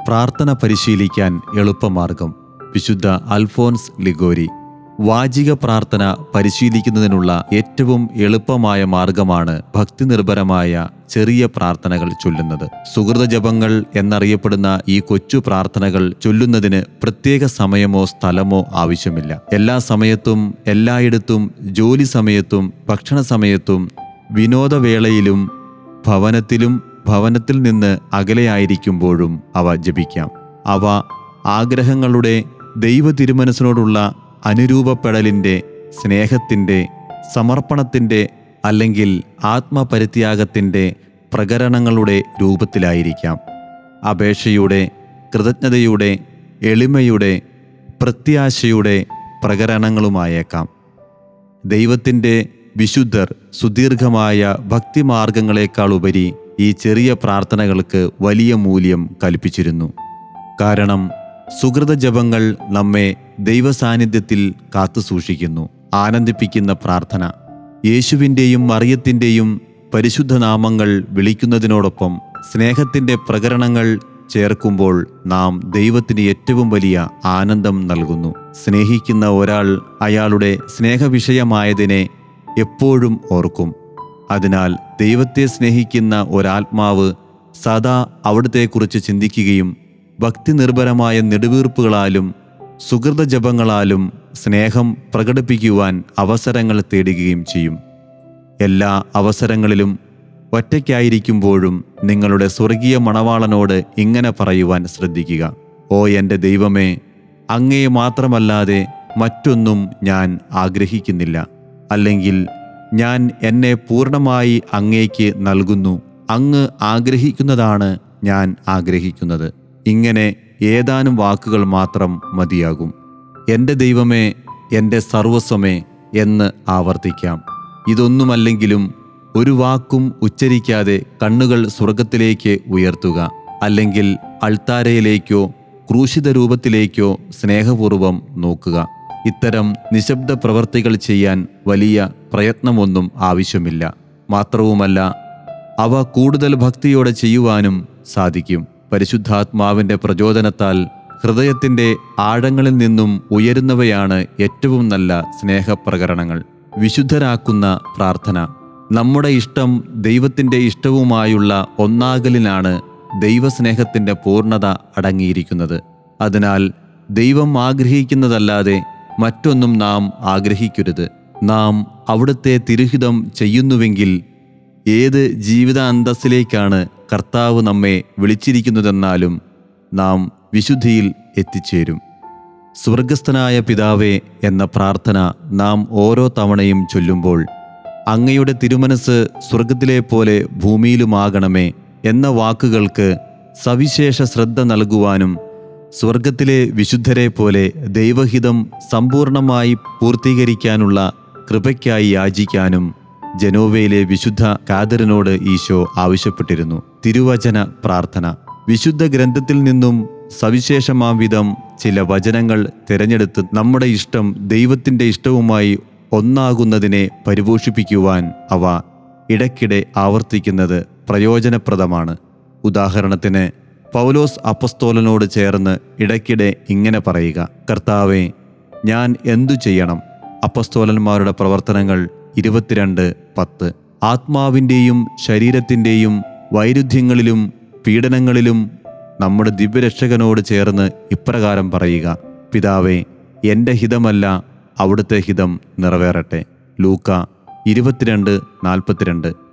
പ്രാർത്ഥന പരിശീലിക്കാൻ എളുപ്പമാർഗം വിശുദ്ധ അൽഫോൻസ് ലിഗോരി വാചിക പ്രാർത്ഥന പരിശീലിക്കുന്നതിനുള്ള ഏറ്റവും എളുപ്പമായ മാർഗമാണ് ഭക്തിനിർഭരമായ ചെറിയ പ്രാർത്ഥനകൾ ചൊല്ലുന്നത് സുഹൃത ജപങ്ങൾ എന്നറിയപ്പെടുന്ന ഈ കൊച്ചു പ്രാർത്ഥനകൾ ചൊല്ലുന്നതിന് പ്രത്യേക സമയമോ സ്ഥലമോ ആവശ്യമില്ല എല്ലാ സമയത്തും എല്ലായിടത്തും ജോലി സമയത്തും ഭക്ഷണ സമയത്തും വിനോദവേളയിലും ഭവനത്തിലും ഭവനത്തിൽ നിന്ന് അകലെയായിരിക്കുമ്പോഴും അവ ജപിക്കാം അവ ആഗ്രഹങ്ങളുടെ ദൈവ തിരുമനസിനോടുള്ള അനുരൂപപ്പെടലിൻ്റെ സ്നേഹത്തിൻ്റെ സമർപ്പണത്തിൻ്റെ അല്ലെങ്കിൽ ആത്മപരിത്യാഗത്തിൻ്റെ പ്രകരണങ്ങളുടെ രൂപത്തിലായിരിക്കാം അപേക്ഷയുടെ കൃതജ്ഞതയുടെ എളിമയുടെ പ്രത്യാശയുടെ പ്രകരണങ്ങളുമായേക്കാം ദൈവത്തിൻ്റെ വിശുദ്ധർ സുദീർഘമായ ഭക്തിമാർഗങ്ങളെക്കാൾ ഉപരി ഈ ചെറിയ പ്രാർത്ഥനകൾക്ക് വലിയ മൂല്യം കൽപ്പിച്ചിരുന്നു കാരണം സുഹൃത ജപങ്ങൾ നമ്മെ ദൈവസാന്നിധ്യത്തിൽ കാത്തുസൂക്ഷിക്കുന്നു ആനന്ദിപ്പിക്കുന്ന പ്രാർത്ഥന യേശുവിൻ്റെയും മറിയത്തിൻ്റെയും പരിശുദ്ധ നാമങ്ങൾ വിളിക്കുന്നതിനോടൊപ്പം സ്നേഹത്തിൻ്റെ പ്രകരണങ്ങൾ ചേർക്കുമ്പോൾ നാം ദൈവത്തിന് ഏറ്റവും വലിയ ആനന്ദം നൽകുന്നു സ്നേഹിക്കുന്ന ഒരാൾ അയാളുടെ സ്നേഹവിഷയമായതിനെ എപ്പോഴും ഓർക്കും അതിനാൽ ദൈവത്തെ സ്നേഹിക്കുന്ന ഒരാത്മാവ് സദാ അവിടത്തെക്കുറിച്ച് ചിന്തിക്കുകയും ഭക്തിനിർഭരമായ നെടുവീർപ്പുകളാലും സുഹൃത ജപങ്ങളാലും സ്നേഹം പ്രകടിപ്പിക്കുവാൻ അവസരങ്ങൾ തേടുകയും ചെയ്യും എല്ലാ അവസരങ്ങളിലും ഒറ്റയ്ക്കായിരിക്കുമ്പോഴും നിങ്ങളുടെ സ്വർഗീയ മണവാളനോട് ഇങ്ങനെ പറയുവാൻ ശ്രദ്ധിക്കുക ഓ എൻ്റെ ദൈവമേ അങ്ങേ മാത്രമല്ലാതെ മറ്റൊന്നും ഞാൻ ആഗ്രഹിക്കുന്നില്ല അല്ലെങ്കിൽ ഞാൻ എന്നെ പൂർണ്ണമായി അങ്ങേക്ക് നൽകുന്നു അങ്ങ് ആഗ്രഹിക്കുന്നതാണ് ഞാൻ ആഗ്രഹിക്കുന്നത് ഇങ്ങനെ ഏതാനും വാക്കുകൾ മാത്രം മതിയാകും എൻ്റെ ദൈവമേ എൻ്റെ സർവസ്വമേ എന്ന് ആവർത്തിക്കാം ഇതൊന്നുമല്ലെങ്കിലും ഒരു വാക്കും ഉച്ചരിക്കാതെ കണ്ണുകൾ സ്വർഗത്തിലേക്ക് ഉയർത്തുക അല്ലെങ്കിൽ അൾത്താരയിലേക്കോ ക്രൂശിത രൂപത്തിലേക്കോ സ്നേഹപൂർവം നോക്കുക ഇത്തരം നിശബ്ദ പ്രവർത്തികൾ ചെയ്യാൻ വലിയ പ്രയത്നമൊന്നും ആവശ്യമില്ല മാത്രവുമല്ല അവ കൂടുതൽ ഭക്തിയോടെ ചെയ്യുവാനും സാധിക്കും പരിശുദ്ധാത്മാവിൻ്റെ പ്രചോദനത്താൽ ഹൃദയത്തിൻ്റെ ആഴങ്ങളിൽ നിന്നും ഉയരുന്നവയാണ് ഏറ്റവും നല്ല സ്നേഹപ്രകരണങ്ങൾ വിശുദ്ധരാക്കുന്ന പ്രാർത്ഥന നമ്മുടെ ഇഷ്ടം ദൈവത്തിൻ്റെ ഇഷ്ടവുമായുള്ള ഒന്നാകലിനാണ് ദൈവസ്നേഹത്തിൻ്റെ പൂർണ്ണത അടങ്ങിയിരിക്കുന്നത് അതിനാൽ ദൈവം ആഗ്രഹിക്കുന്നതല്ലാതെ മറ്റൊന്നും നാം ആഗ്രഹിക്കരുത് നാം അവിടുത്തെ തിരുഹിതം ചെയ്യുന്നുവെങ്കിൽ ഏത് ജീവിത അന്തസ്സിലേക്കാണ് കർത്താവ് നമ്മെ വിളിച്ചിരിക്കുന്നതെന്നാലും നാം വിശുദ്ധിയിൽ എത്തിച്ചേരും സ്വർഗസ്ഥനായ പിതാവേ എന്ന പ്രാർത്ഥന നാം ഓരോ തവണയും ചൊല്ലുമ്പോൾ അങ്ങയുടെ തിരുമനസ് സ്വർഗത്തിലെ പോലെ ഭൂമിയിലുമാകണമേ എന്ന വാക്കുകൾക്ക് സവിശേഷ ശ്രദ്ധ നൽകുവാനും സ്വർഗത്തിലെ വിശുദ്ധരെ പോലെ ദൈവഹിതം സമ്പൂർണമായി പൂർത്തീകരിക്കാനുള്ള കൃപയ്ക്കായി യാചിക്കാനും ജനോവയിലെ വിശുദ്ധ കാതറിനോട് ഈശോ ആവശ്യപ്പെട്ടിരുന്നു തിരുവചന പ്രാർത്ഥന വിശുദ്ധ ഗ്രന്ഥത്തിൽ നിന്നും സവിശേഷമാം വിധം ചില വചനങ്ങൾ തിരഞ്ഞെടുത്ത് നമ്മുടെ ഇഷ്ടം ദൈവത്തിൻ്റെ ഇഷ്ടവുമായി ഒന്നാകുന്നതിനെ പരിപോഷിപ്പിക്കുവാൻ അവ ഇടയ്ക്കിടെ ആവർത്തിക്കുന്നത് പ്രയോജനപ്രദമാണ് ഉദാഹരണത്തിന് പൗലോസ് അപ്പസ്തോലനോട് ചേർന്ന് ഇടയ്ക്കിടെ ഇങ്ങനെ പറയുക കർത്താവെ ഞാൻ എന്തു ചെയ്യണം അപ്പസ്തോലന്മാരുടെ പ്രവർത്തനങ്ങൾ ഇരുപത്തിരണ്ട് പത്ത് ആത്മാവിൻ്റെയും ശരീരത്തിൻ്റെയും വൈരുദ്ധ്യങ്ങളിലും പീഡനങ്ങളിലും നമ്മുടെ ദിവ്യരക്ഷകനോട് ചേർന്ന് ഇപ്രകാരം പറയുക പിതാവേ എൻ്റെ ഹിതമല്ല അവിടുത്തെ ഹിതം നിറവേറട്ടെ ലൂക്ക ഇരുപത്തിരണ്ട് നാൽപ്പത്തിരണ്ട്